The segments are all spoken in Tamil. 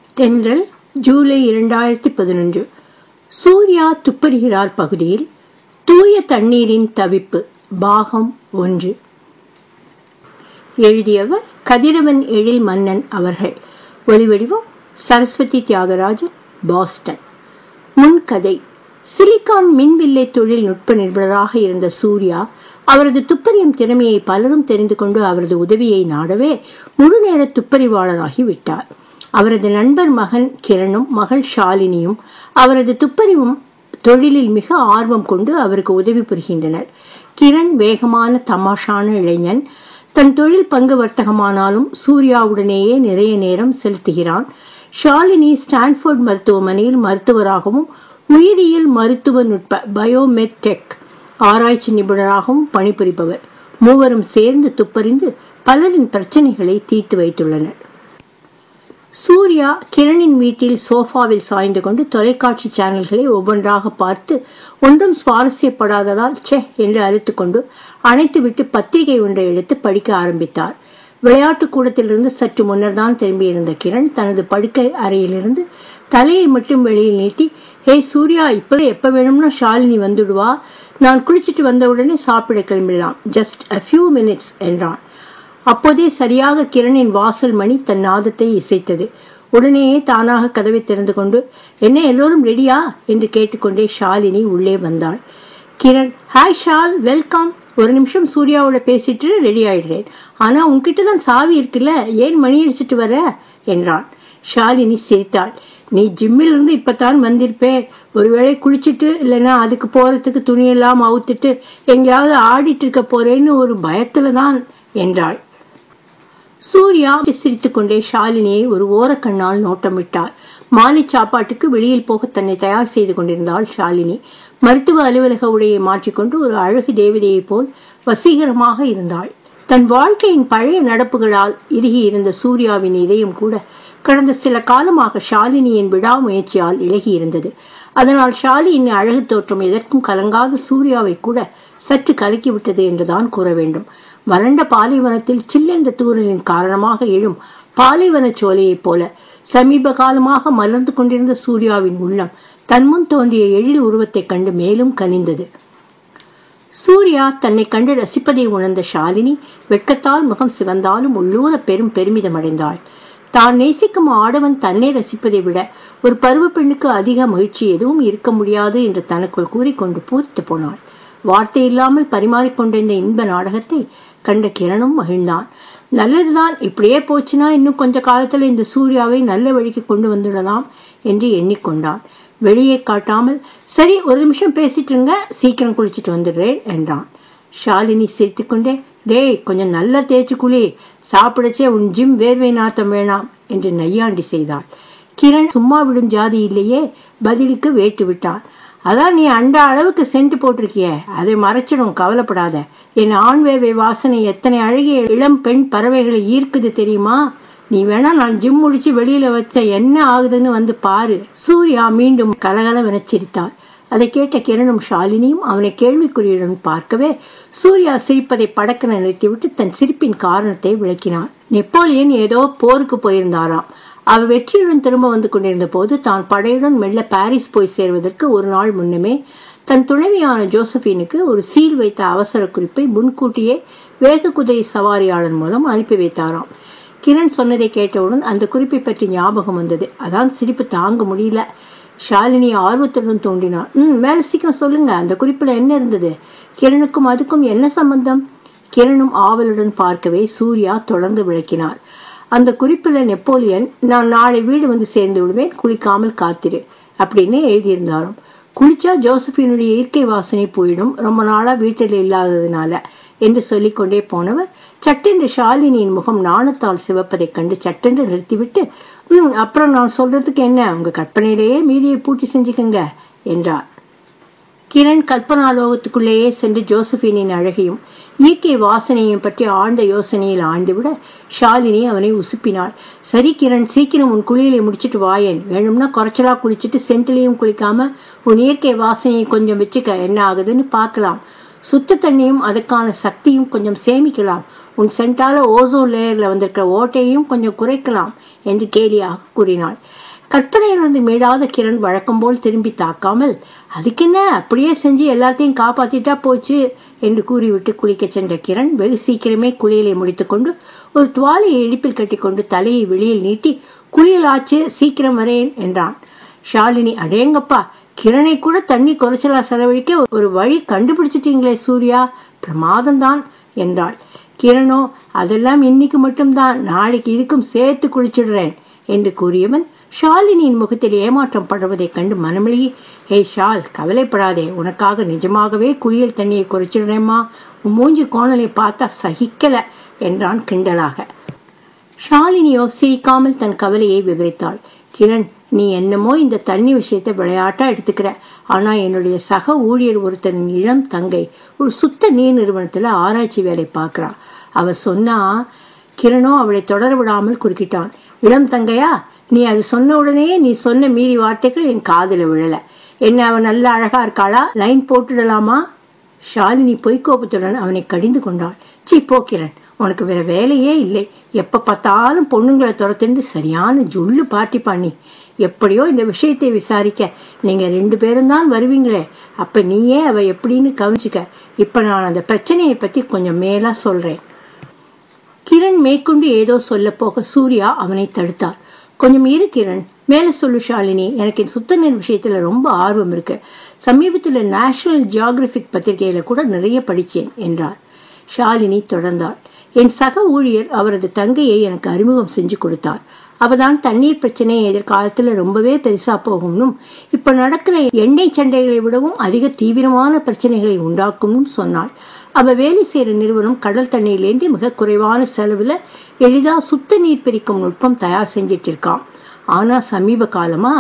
தென்றல் ஜூலை இரண்டாயிரத்தி பதினொன்று சூர்யா துப்பறிகிறார் பகுதியில் தூய தண்ணீரின் தவிப்பு பாகம் ஒன்று எழுதியவர் கதிரவன் எழில் மன்னன் அவர்கள் ஒலிவடிவம் சரஸ்வதி தியாகராஜன் பாஸ்டன் முன்கதை சிலிகான் மின்வில்லை தொழில் நுட்ப நிபுணராக இருந்த சூர்யா அவரது துப்பறியும் திறமையை பலரும் தெரிந்து கொண்டு அவரது உதவியை நாடவே முழுநேர துப்பறிவாளராகி விட்டார் அவரது நண்பர் மகன் கிரணும் மகள் ஷாலினியும் அவரது துப்பறிவும் தொழிலில் மிக ஆர்வம் கொண்டு அவருக்கு உதவி புரிகின்றனர் கிரண் வேகமான தமாஷான இளைஞன் தன் தொழில் பங்கு வர்த்தகமானாலும் சூர்யாவுடனேயே நிறைய நேரம் செலுத்துகிறான் ஷாலினி ஸ்டான்ஃபோர்ட் மருத்துவமனையில் மருத்துவராகவும் உயிரியல் மருத்துவ நுட்ப பயோமெட்டெக் ஆராய்ச்சி நிபுணராகவும் பணிபுரிபவர் மூவரும் சேர்ந்து துப்பறிந்து பலரின் பிரச்சனைகளை தீர்த்து வைத்துள்ளனர் சூர்யா கிரணின் வீட்டில் சோஃபாவில் சாய்ந்து கொண்டு தொலைக்காட்சி சேனல்களை ஒவ்வொன்றாக பார்த்து ஒன்றும் சுவாரஸ்யப்படாததால் செ என்று அறுத்து கொண்டு அணைத்துவிட்டு பத்திரிகை ஒன்றை எடுத்து படிக்க ஆரம்பித்தார் விளையாட்டு கூடத்திலிருந்து சற்று முன்னர் தான் திரும்பியிருந்த கிரண் தனது படுக்கை அறையிலிருந்து தலையை மட்டும் வெளியில் நீட்டி ஹே சூர்யா இப்ப எப்ப வேணும்னா ஷாலினி வந்துடுவா நான் குளிச்சிட்டு வந்தவுடனே சாப்பிட கிளம்பிடலாம் ஜஸ்ட் அ ஃபியூ மினிட்ஸ் என்றான் அப்போதே சரியாக கிரணின் வாசல் மணி தன் நாதத்தை இசைத்தது உடனேயே தானாக கதவை திறந்து கொண்டு என்ன எல்லோரும் ரெடியா என்று கேட்டுக்கொண்டே ஷாலினி உள்ளே வந்தாள் கிரண் ஹாய் ஷால் வெல்கம் ஒரு நிமிஷம் சூர்யாவோட பேசிட்டு ரெடி ஆயிடுறேன் ஆனா உன்கிட்ட தான் சாவி இருக்குல்ல ஏன் மணி அடிச்சிட்டு வர என்றான் ஷாலினி சிரித்தாள் நீ ஜிம்மில் இருந்து இப்பதான் வந்திருப்பே ஒருவேளை குளிச்சுட்டு இல்லைன்னா அதுக்கு போறதுக்கு துணியெல்லாம் அவுத்துட்டு எங்கேயாவது ஆடிட்டு இருக்க போறேன்னு ஒரு பயத்துல தான் என்றாள் சூர்யா சிரித்துக் கொண்டே ஷாலினியை ஒரு ஓரக்கண்ணால் நோட்டமிட்டார் மாலை சாப்பாட்டுக்கு வெளியில் போக தன்னை தயார் செய்து கொண்டிருந்தாள் ஷாலினி மருத்துவ அலுவலக உடையை மாற்றிக்கொண்டு ஒரு அழகு தேவதையைப் போல் வசீகரமாக இருந்தாள் தன் வாழ்க்கையின் பழைய நடப்புகளால் இறுகி இருந்த சூர்யாவின் இதயம் கூட கடந்த சில காலமாக ஷாலினியின் விடாமுயற்சியால் இழகி இருந்தது அதனால் ஷாலியின் அழகு தோற்றம் எதற்கும் கலங்காத சூர்யாவை கூட சற்று கலக்கிவிட்டது என்றுதான் கூற வேண்டும் வறண்ட பாலைவனத்தில் சில்லென்ற தூரலின் காரணமாக எழும் பாலைவன சோலையைப் போல சமீப காலமாக மலர்ந்து கொண்டிருந்த சூர்யாவின் உள்ளம் தன்முன் தோன்றிய எழில் உருவத்தைக் கண்டு மேலும் கனிந்தது சூர்யா தன்னை கண்டு ரசிப்பதை உணர்ந்த ஷாலினி வெட்கத்தால் முகம் சிவந்தாலும் உள்ளூர பெரும் பெருமிதம் அடைந்தாள் தான் நேசிக்கும் ஆடவன் தன்னை ரசிப்பதை விட ஒரு பருவ பெண்ணுக்கு அதிக மகிழ்ச்சி எதுவும் இருக்க முடியாது என்று தனக்குள் கூறிக்கொண்டு பூரித்து போனாள் வார்த்தை இல்லாமல் பரிமாறிக்கொண்ட இந்த இன்ப நாடகத்தை கண்ட கிரணும் மகிழ்ந்தான் நல்லதுதான் இப்படியே போச்சுன்னா இன்னும் கொஞ்ச காலத்துல இந்த சூர்யாவை நல்ல வழிக்கு கொண்டு வந்துடலாம் என்று எண்ணிக்கொண்டான் வெளியே காட்டாமல் சரி ஒரு நிமிஷம் பேசிட்டு இருங்க சீக்கிரம் குளிச்சுட்டு வந்துடுறேன் என்றான் ஷாலினி சிரித்துக்கொண்டே டேய் கொஞ்சம் நல்லா தேய்ச்சி குளி சாப்பிடச்சே உன் ஜிம் வேர்வை நாத்தம் வேணாம் என்று நையாண்டி செய்தாள் கிரண் சும்மா விடும் ஜாதி இல்லையே பதிலுக்கு வேட்டு விட்டான் அதான் நீ அண்ட அளவுக்கு சென்ட் போட்டிருக்கிய அதை மறைச்சிடும் கவலைப்படாத என் ஆண் வேர்வை வாசனை எத்தனை அழகிய இளம் பெண் பறவைகளை ஈர்க்குது தெரியுமா நீ வேணா நான் ஜிம் முடிச்சு வெளியில வச்ச என்ன ஆகுதுன்னு வந்து பாரு சூர்யா மீண்டும் கலகலவென சிரித்தார் அதை கேட்ட கிரணும் ஷாலினியும் அவனை கேள்விக்குறியுடன் பார்க்கவே சூர்யா சிரிப்பதை படக்கென நிறுத்திவிட்டு தன் சிரிப்பின் காரணத்தை விளக்கினார் நெப்போலியன் ஏதோ போருக்கு போயிருந்தாராம் அவர் வெற்றியுடன் திரும்ப வந்து கொண்டிருந்த போது தான் படையுடன் மெல்ல பாரிஸ் போய் சேர்வதற்கு ஒரு நாள் முன்னமே தன் துணைவியான ஜோசபினுக்கு ஒரு சீல் வைத்த அவசர குறிப்பை முன்கூட்டியே வேக குதிரை சவாரியாளர் மூலம் அனுப்பி வைத்தாராம் கிரண் சொன்னதை கேட்டவுடன் அந்த குறிப்பை பற்றி ஞாபகம் வந்தது அதான் சிரிப்பு தாங்க முடியல ஷாலினி ஆர்வத்துடன் தோன்றினார் ம் மேல சீக்கிரம் சொல்லுங்க அந்த குறிப்புல என்ன இருந்தது கிரணுக்கும் அதுக்கும் என்ன சம்பந்தம் கிரணும் ஆவலுடன் பார்க்கவே சூர்யா தொடர்ந்து விளக்கினார் அந்த குறிப்புல நெப்போலியன் நான் நாளை வீடு வந்து சேர்ந்து விடுவேன் குளிக்காமல் காத்திரு அப்படின்னு எழுதியிருந்தாராம் குளிச்சா ஜோசபினுடைய இயற்கை வாசனை போயிடும் ரொம்ப நாளா வீட்டில் இல்லாததுனால என்று சொல்லிக்கொண்டே போனவர் சட்டென்று ஷாலினியின் முகம் நாணத்தால் சிவப்பதைக் கண்டு சட்டென்று நிறுத்திவிட்டு ம் அப்புறம் நான் சொல்றதுக்கு என்ன உங்க கற்பனையிலேயே மீதியை பூட்டி செஞ்சுக்கங்க என்றார் கிரண் கல்பனாலோகத்துக்குள்ளேயே சென்று ஜோசபினின் அழகையும் இயற்கை வாசனையும் பற்றி ஆழ்ந்த யோசனையில் ஆண்டுவிட ஷாலினி அவனை உசுப்பினாள் சரி கிரண் சீக்கிரம் உன் குளியலை முடிச்சிட்டு வாயேன் வேணும்னா குறைச்சலா குளிச்சுட்டு சென்ட்லயும் குளிக்காம உன் இயற்கை வாசனையை கொஞ்சம் வச்சுக்க என்ன ஆகுதுன்னு பார்க்கலாம் சுத்த தண்ணியும் அதுக்கான சக்தியும் கொஞ்சம் சேமிக்கலாம் உன் சென்டால ஓசோன் லேயர்ல வந்திருக்கிற ஓட்டையும் கொஞ்சம் குறைக்கலாம் என்று கேலியாக கூறினாள் கற்பனையிலிருந்து மீளாத கிரண் வழக்கம் போல் திரும்பி தாக்காமல் அதுக்கென்ன அப்படியே செஞ்சு எல்லாத்தையும் காப்பாத்திட்டா போச்சு என்று கூறிவிட்டு குளிக்க சென்ற கிரண் வெகு சீக்கிரமே குளியலை முடித்துக்கொண்டு ஒரு துவாலையை இடுப்பில் கட்டிக்கொண்டு தலையை வெளியில் நீட்டி குளியல் ஆச்சு சீக்கிரம் வரேன் என்றான் ஷாலினி அடேங்கப்பா கிரணை கூட தண்ணி குறைச்சலா செலவழிக்க ஒரு வழி கண்டுபிடிச்சிட்டீங்களே சூர்யா பிரமாதம்தான் என்றாள் கிரணோ அதெல்லாம் இன்னைக்கு மட்டும்தான் நாளைக்கு இதுக்கும் சேர்த்து குளிச்சிடுறேன் என்று கூறியவன் ஷாலினியின் முகத்தில் ஏமாற்றம் படுவதைக் கண்டு மனமிழி ஏய் ஷால் கவலைப்படாதே உனக்காக நிஜமாகவே குளியல் தண்ணியை குறைச்சிடுறேம்மா உன் மூஞ்சி கோணலை பார்த்தா சகிக்கல என்றான் கிண்டலாக ஷாலினியோ சிரிக்காமல் தன் கவலையை விவரித்தாள் கிரண் நீ என்னமோ இந்த தண்ணி விஷயத்தை விளையாட்டா எடுத்துக்கிற ஆனா என்னுடைய சக ஊழியர் ஒருத்தரின் இளம் தங்கை ஒரு சுத்த நீர் நிறுவனத்துல ஆராய்ச்சி வேலை பார்க்கறா அவ சொன்னா கிரணோ அவளை தொடர விடாமல் குறுக்கிட்டான் இளம் தங்கையா நீ அது சொன்ன உடனே நீ சொன்ன மீறி வார்த்தைகள் என் காதுல விழல என்ன அவன் நல்ல அழகா இருக்காளா லைன் போட்டுடலாமா ஷாலினி பொய்க்கோபத்துடன் அவனை கடிந்து கொண்டாள் சீ போக்கிறன் உனக்கு வேற வேலையே இல்லை எப்ப பார்த்தாலும் பொண்ணுங்களை துரத்துண்டு சரியான ஜுள்ளு பார்ட்டி பண்ணி எப்படியோ இந்த விஷயத்தை விசாரிக்க நீங்க ரெண்டு பேரும் தான் வருவீங்களே அப்ப நீயே அவ எப்படின்னு கவனிச்சுக்க இப்ப நான் அந்த பிரச்சனையை பத்தி கொஞ்சம் மேலா சொல்றேன் கிரண் மேற்கொண்டு ஏதோ சொல்ல போக சூர்யா அவனை தடுத்தார் கொஞ்சம் இரு கிரண் மேல சொல்லு ஷாலினி எனக்கு இந்த சுத்தநீர் விஷயத்துல ரொம்ப ஆர்வம் இருக்கு சமீபத்துல நேஷனல் ஜியாகிரபிக் பத்திரிகையில கூட நிறைய படிச்சேன் என்றார் ஷாலினி தொடர்ந்தாள் என் சக ஊழியர் அவரது தங்கையை எனக்கு அறிமுகம் செஞ்சு கொடுத்தார் அவதான் தண்ணீர் பிரச்சனை எதிர்காலத்துல ரொம்பவே பெருசா போகும்னும் இப்ப நடக்கிற எண்ணெய் சண்டைகளை விடவும் அதிக தீவிரமான பிரச்சனைகளை உண்டாக்கும்னு சொன்னாள் அவ வேலை செய்யற நிறுவனம் கடல் தண்ணீர்லேருந்து மிக குறைவான செலவுல எளிதா சுத்த நீர் பிரிக்கும் நுட்பம் தயார் செஞ்சிட்டு இருக்கான் ஆனா சமீப காலமா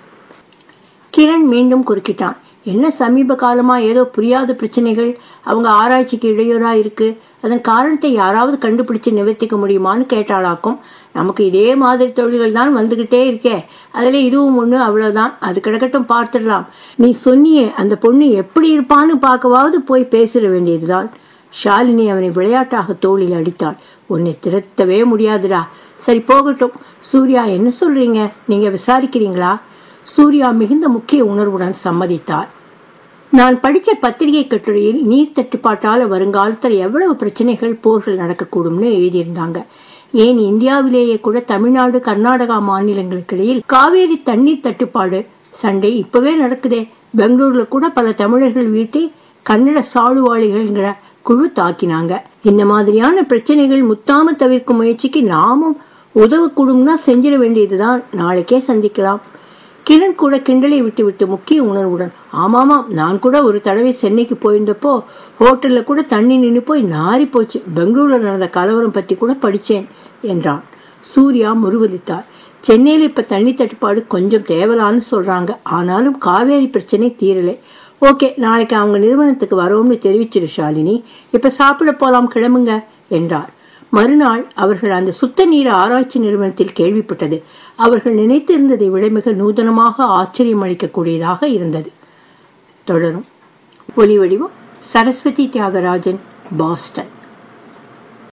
கிரண் மீண்டும் குறுக்கிட்டான் என்ன சமீப காலமா ஏதோ புரியாத பிரச்சனைகள் அவங்க ஆராய்ச்சிக்கு இடையூறா இருக்கு அதன் காரணத்தை யாராவது கண்டுபிடிச்சு நிவர்த்திக்க முடியுமான்னு கேட்டாளாக்கும் நமக்கு இதே மாதிரி தொழில்கள் தான் வந்துகிட்டே இருக்கே அதுல இதுவும் ஒண்ணு அவ்வளவுதான் அது கிடக்கட்டும் பார்த்துடலாம் நீ சொன்னியே அந்த பொண்ணு எப்படி இருப்பான்னு பார்க்கவாவது போய் பேசிட வேண்டியதுதான் ஷாலினி அவனை விளையாட்டாக தோளில் அடித்தாள் உன்னை திருத்தவே முடியாதுடா சரி போகட்டும் சூர்யா என்ன சொல்றீங்க நீங்க விசாரிக்கிறீங்களா சூர்யா மிகுந்த முக்கிய உணர்வுடன் சம்மதித்தார் நான் படிச்ச பத்திரிகை கட்டுரையில் நீர் தட்டுப்பாட்டால வருங்காலத்தில் எவ்வளவு பிரச்சனைகள் போர்கள் நடக்கக்கூடும்னு எழுதியிருந்தாங்க ஏன் இந்தியாவிலேயே கூட தமிழ்நாடு கர்நாடகா மாநிலங்களுக்கு இடையில் காவேரி தண்ணீர் தட்டுப்பாடு சண்டை இப்பவே நடக்குதே பெங்களூர்ல கூட பல தமிழர்கள் வீட்டை கன்னட சாளுவாளிகள்ங்கிற குழு தாக்கினாங்க இந்த மாதிரியான பிரச்சனைகள் முத்தாம தவிர்க்கும் முயற்சிக்கு நாமும் உதவக்கூடும்னா செஞ்சிட வேண்டியதுதான் நாளைக்கே சந்திக்கலாம் கிரண் கூட கிண்டலை விட்டுவிட்டு முக்கிய உணர்வுடன் ஆமாமாம் நான் கூட ஒரு தடவை சென்னைக்கு போயிருந்தப்போ ஹோட்டல்ல கூட தண்ணி நின்று போய் நாரி போச்சு பெங்களூர்ல நடந்த கலவரம் பத்தி கூட படிச்சேன் என்றான் சூர்யா முருவலித்தார் சென்னையில இப்ப தண்ணி தட்டுப்பாடு கொஞ்சம் தேவலான்னு சொல்றாங்க ஆனாலும் காவேரி பிரச்சனை தீரலை ஓகே நாளைக்கு அவங்க நிறுவனத்துக்கு வரோம்னு தெரிவிச்சிரு ஷாலினி இப்ப சாப்பிட போலாம் கிளம்புங்க என்றார் மறுநாள் அவர்கள் அந்த சுத்த நீர் ஆராய்ச்சி நிறுவனத்தில் கேள்விப்பட்டது அவர்கள் நினைத்திருந்ததை விட மிக நூதனமாக ஆச்சரியம் அளிக்கக்கூடியதாக இருந்தது தொடரும் ஒலி வடிவம் சரஸ்வதி தியாகராஜன் பாஸ்டன்